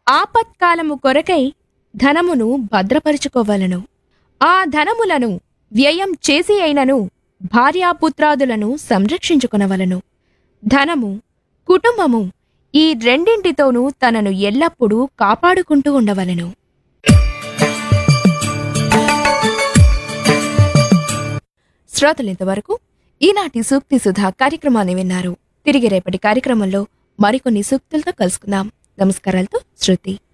ఆపత్కాలము కొరకై ధనమును భద్రపరుచుకోవలను ఆ ధనములను వ్యయం చేసి అయినను భార్యాపుత్రాదులను సంరక్షించుకొనవలను ధనము కుటుంబము ఈ రెండింటితోనూ తనను ఎల్లప్పుడూ కాపాడుకుంటూ ఉండవలను శ్రోతలింతవరకు ఈనాటి సూక్తి సుధా కార్యక్రమాన్ని విన్నారు తిరిగి రేపటి కార్యక్రమంలో మరికొన్ని సూక్తులతో కలుసుకుందాం నమస్కారాలతో శృతి